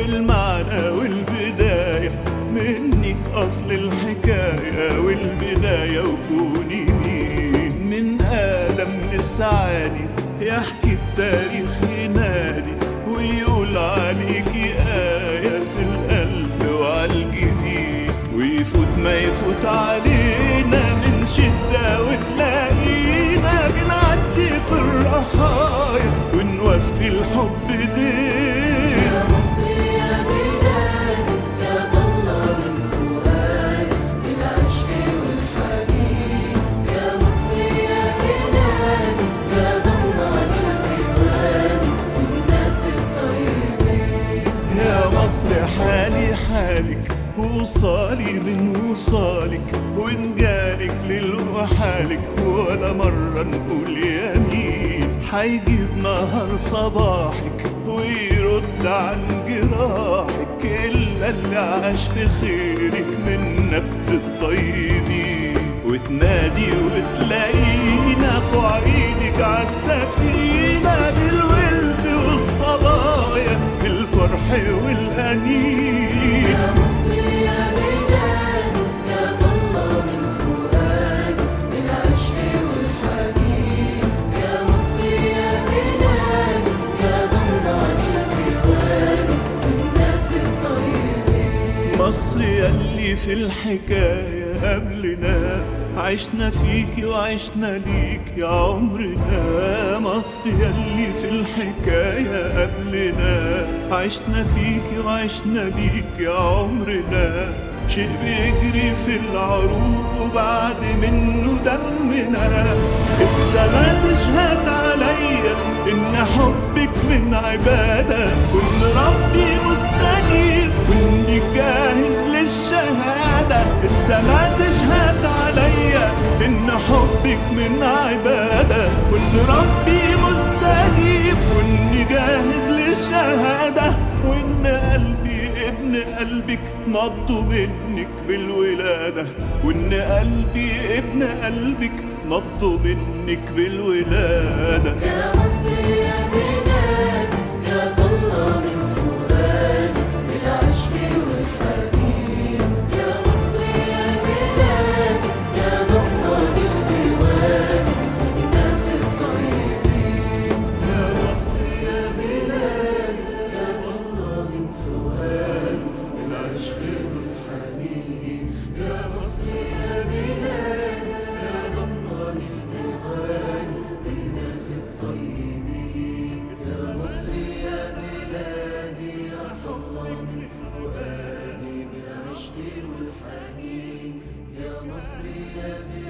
والمعنى والبداية منك أصل الحكاية والبداية وكوني مين من آدم للسعادة يحكي التاريخ ينادي ويقول عليكي آية في القلب وعالجبين ويفوت ما يفوت علينا من شدة وتلاقينا بنعدي في الرحايا ونوفي الحب دين يا مصر يا بلادي يا ضلة من فؤادي بالعشق والحنين يا مصر يا بلادي يا ضمان العباد والناس الطيبين يا مصر حالي حالك وصالي من وصالك ونجالك للوحالك ولا مرة نقول يمين حيجيب نهار صباحك ويرد عن جراحك إلا اللي عاش في خيرك من نبت الطيبين وتنادي وتلاقينا قعيدك عالسفينة بالولد والصبايا بالفرح والأنين يا مصر يا بلادي يا ضلة من فؤادي بالعشق والحنين يا مصر يا بلادي يا ضمان العباد والناس الطيبين مصر يلي في الحكاية قبلنا عشنا فيكي وعشنا ليك يا عمرنا مصر يلي في الحكاية قبلنا عشنا فيكي وعشنا ليك يا عمرنا شيء بيجري في العروق وبعد منه دمنا السما تشهد عليا ان حبك من عبادة وان ربي مستجيب واني جاهز للشهادة السما تشهد عليا ان حبك من عبادة وان ربي مستجيب واني جاهز للشهادة وان قلبي ابن قلبك نبضه منك بالولادة وان قلبي ابن قلبك نبضه منك بالولادة يا مصر يا بلادي يا ضلة من فؤادي بالعشق والحنين يا مصر يا بلادي يا ضمان البوادي والناس الطيبين يا مصر يا بلادي يا ضلة من فؤادي بالعشق والحنين يا مصر يا بلادي يا ضمان البوادي بالناس الطيبين يا مصر يا بلادي يا ضلة من فؤادي بالعشق والحنين يا مصر يا بلادي